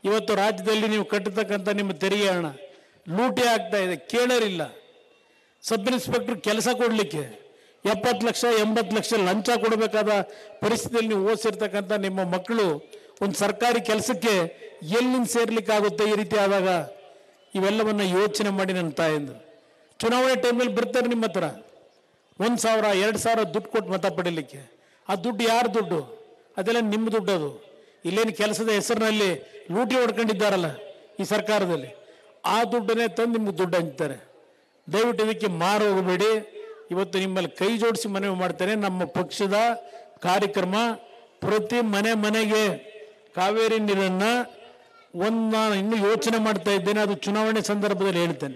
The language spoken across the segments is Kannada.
ಇವತ್ತು ರಾಜ್ಯದಲ್ಲಿ ನೀವು ಕಟ್ಟತಕ್ಕಂಥ ನಿಮ್ಮ ತೆರಿಗೆ ಹಣ ಲೂಟಿ ಆಗ್ತಾ ಇದೆ ಕೇಳರಿಲ್ಲ ಸಬ್ ಇನ್ಸ್ಪೆಕ್ಟರ್ ಕೆಲಸ ಕೊಡಲಿಕ್ಕೆ ಎಪ್ಪತ್ತು ಲಕ್ಷ ಎಂಬತ್ತು ಲಕ್ಷ ಲಂಚ ಕೊಡಬೇಕಾದ ಪರಿಸ್ಥಿತಿಯಲ್ಲಿ ನೀವು ಓದಿಸಿರ್ತಕ್ಕಂಥ ನಿಮ್ಮ ಮಕ್ಕಳು ಒಂದು ಸರ್ಕಾರಿ ಕೆಲಸಕ್ಕೆ ಎಲ್ಲಿಂದ ಸೇರ್ಲಿಕ್ಕಾಗುತ್ತೆ ಈ ರೀತಿ ಆದಾಗ ಇವೆಲ್ಲವನ್ನ ಯೋಚನೆ ಮಾಡಿ ನನ್ನ ತಾಯಂದು ಚುನಾವಣೆ ಟೈಮಲ್ಲಿ ಬರ್ತಾರೆ ನಿಮ್ಮ ಹತ್ರ ಒಂದು ಸಾವಿರ ಎರಡು ಸಾವಿರ ದುಡ್ಡು ಕೊಟ್ಟು ಮತ ಪಡೀಲಿಕ್ಕೆ ಆ ದುಡ್ಡು ಯಾರ ದುಡ್ಡು ಅದೆಲ್ಲ ನಿಮ್ಮ ದುಡ್ಡು ಅದು ಇಲ್ಲೇನು ಕೆಲಸದ ಹೆಸರಿನಲ್ಲಿ ಲೂಟಿ ಹೊಡ್ಕೊಂಡಿದ್ದಾರಲ್ಲ ಈ ಸರ್ಕಾರದಲ್ಲಿ ಆ ದುಡ್ಡನ್ನೇ ತಂದು ನಿಮ್ಗೆ ದುಡ್ಡು ಹಂಚ್ತಾರೆ ದಯವಿಟ್ಟು ಇದಕ್ಕೆ ಮಾರು ಹೋಗಬೇಡಿ ಇವತ್ತು ನಿಮ್ಮಲ್ಲಿ ಕೈ ಜೋಡಿಸಿ ಮನವಿ ಮಾಡ್ತೇನೆ ನಮ್ಮ ಪಕ್ಷದ ಕಾರ್ಯಕ್ರಮ ಪ್ರತಿ ಮನೆ ಮನೆಗೆ ಕಾವೇರಿ ನೀರನ್ನ ಒಂದು ನಾನು ಇನ್ನೂ ಯೋಚನೆ ಮಾಡ್ತಾ ಇದ್ದೇನೆ ಅದು ಚುನಾವಣೆ ಸಂದರ್ಭದಲ್ಲಿ ಹೇಳ್ತೇನೆ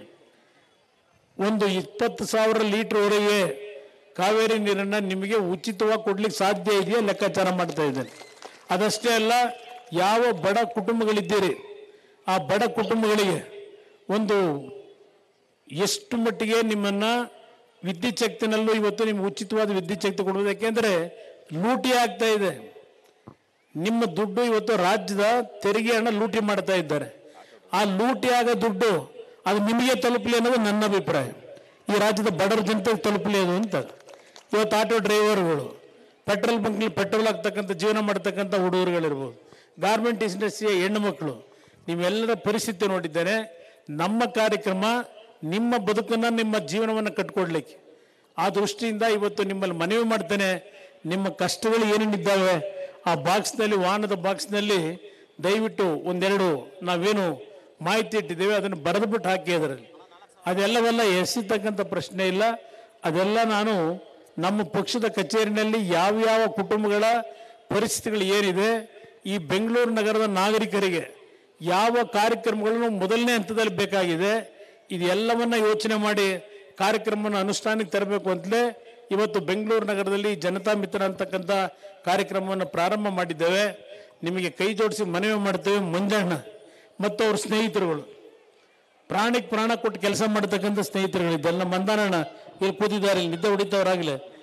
ಒಂದು ಇಪ್ಪತ್ತು ಸಾವಿರ ಲೀಟರ್ವರೆಗೆ ಕಾವೇರಿ ನೀರನ್ನು ನಿಮಗೆ ಉಚಿತವಾಗಿ ಕೊಡ್ಲಿಕ್ಕೆ ಸಾಧ್ಯ ಇದೆಯಾ ಲೆಕ್ಕಾಚಾರ ಮಾಡ್ತಾ ಇದ್ದೇನೆ ಅದಷ್ಟೇ ಅಲ್ಲ ಯಾವ ಬಡ ಕುಟುಂಬಗಳಿದ್ದೀರಿ ಆ ಬಡ ಕುಟುಂಬಗಳಿಗೆ ಒಂದು ಎಷ್ಟು ಮಟ್ಟಿಗೆ ನಿಮ್ಮನ್ನ ವಿದ್ಯುತ್ ಶಕ್ತಿನಲ್ಲೂ ಇವತ್ತು ನಿಮ್ಗೆ ಉಚಿತವಾದ ವಿದ್ಯುತ್ ಶಕ್ತಿ ಕೊಡುವುದು ಯಾಕೆಂದ್ರೆ ಲೂಟಿ ಆಗ್ತಾ ಇದೆ ನಿಮ್ಮ ದುಡ್ಡು ಇವತ್ತು ರಾಜ್ಯದ ತೆರಿಗೆ ಹಣ ಲೂಟಿ ಮಾಡ್ತಾ ಇದ್ದಾರೆ ಆ ಲೂಟಿ ಆಗೋ ದುಡ್ಡು ಅದು ನಿಮಗೆ ತಲುಪಲಿ ಅನ್ನೋದು ನನ್ನ ಅಭಿಪ್ರಾಯ ಈ ರಾಜ್ಯದ ಬಡವರ ಜನತೆಗೆ ತಲುಪಲಿ ಅದು ಅಂತ ಇವತ್ತು ಆಟೋ ಡ್ರೈವರ್ಗಳು ಪೆಟ್ರೋಲ್ ಬಂಕ್ನಲ್ಲಿ ಪೆಟ್ರೋಲ್ ಹಾಕ್ತಕ್ಕಂಥ ಜೀವನ ಮಾಡ್ತಕ್ಕಂಥ ಹುಡುಗರುಗಳಿರ್ಬೋದು ಗಾರ್ಮೆಂಟ್ ಇಂಡಸ್ಟ್ರಿಯ ಹೆಣ್ಣು ಮಕ್ಕಳು ನೀವೆಲ್ಲರ ಪರಿಸ್ಥಿತಿ ನೋಡಿದ್ದೇನೆ ನಮ್ಮ ಕಾರ್ಯಕ್ರಮ ನಿಮ್ಮ ಬದುಕನ್ನು ನಿಮ್ಮ ಜೀವನವನ್ನು ಕಟ್ಕೊಡ್ಲಿಕ್ಕೆ ಆ ದೃಷ್ಟಿಯಿಂದ ಇವತ್ತು ನಿಮ್ಮಲ್ಲಿ ಮನವಿ ಮಾಡ್ತೇನೆ ನಿಮ್ಮ ಕಷ್ಟಗಳು ಏನೇನಿದ್ದಾವೆ ಆ ಬಾಕ್ಸ್ನಲ್ಲಿ ವಾಹನದ ಬಾಕ್ಸ್ನಲ್ಲಿ ದಯವಿಟ್ಟು ಒಂದೆರಡು ನಾವೇನು ಮಾಹಿತಿ ಇಟ್ಟಿದ್ದೇವೆ ಅದನ್ನು ಬರೆದುಬಿಟ್ಟು ಹಾಕಿ ಅದರಲ್ಲಿ ಅದೆಲ್ಲವೆಲ್ಲ ಎಸಿತಕ್ಕಂಥ ಪ್ರಶ್ನೆ ಇಲ್ಲ ಅದೆಲ್ಲ ನಾನು ನಮ್ಮ ಪಕ್ಷದ ಕಚೇರಿನಲ್ಲಿ ಯಾವ ಯಾವ ಕುಟುಂಬಗಳ ಪರಿಸ್ಥಿತಿಗಳು ಏನಿದೆ ಈ ಬೆಂಗಳೂರು ನಗರದ ನಾಗರಿಕರಿಗೆ ಯಾವ ಕಾರ್ಯಕ್ರಮಗಳನ್ನು ಮೊದಲನೇ ಹಂತದಲ್ಲಿ ಬೇಕಾಗಿದೆ ಇದೆಲ್ಲವನ್ನ ಯೋಚನೆ ಮಾಡಿ ಕಾರ್ಯಕ್ರಮವನ್ನು ಅನುಷ್ಠಾನಕ್ಕೆ ತರಬೇಕು ಅಂತಲೇ ಇವತ್ತು ಬೆಂಗಳೂರು ನಗರದಲ್ಲಿ ಜನತಾ ಮಿತ್ರ ಅಂತಕ್ಕಂಥ ಕಾರ್ಯಕ್ರಮವನ್ನು ಪ್ರಾರಂಭ ಮಾಡಿದ್ದೇವೆ ನಿಮಗೆ ಕೈ ಜೋಡಿಸಿ ಮನವಿ ಮಾಡ್ತೇವೆ ಮಂಜಣ್ಣ ಮತ್ತು ಅವ್ರ ಸ್ನೇಹಿತರುಗಳು ಪ್ರಾಣಿಗೆ ಪ್ರಾಣ ಕೊಟ್ಟು ಕೆಲಸ ಮಾಡ್ತಕ್ಕಂಥ ಸ್ನೇಹಿತರುಗಳಿದ್ದಲ್ಲ ಮಂದಾನಣ್ಣ ಇಲ್ಲಿ ಕೂತಿದ್ದಾರೆ ಇಲ್ಲಿ ನಿದ್ದೆ ಹೊಡಿತವ್ರಾಗಲೇ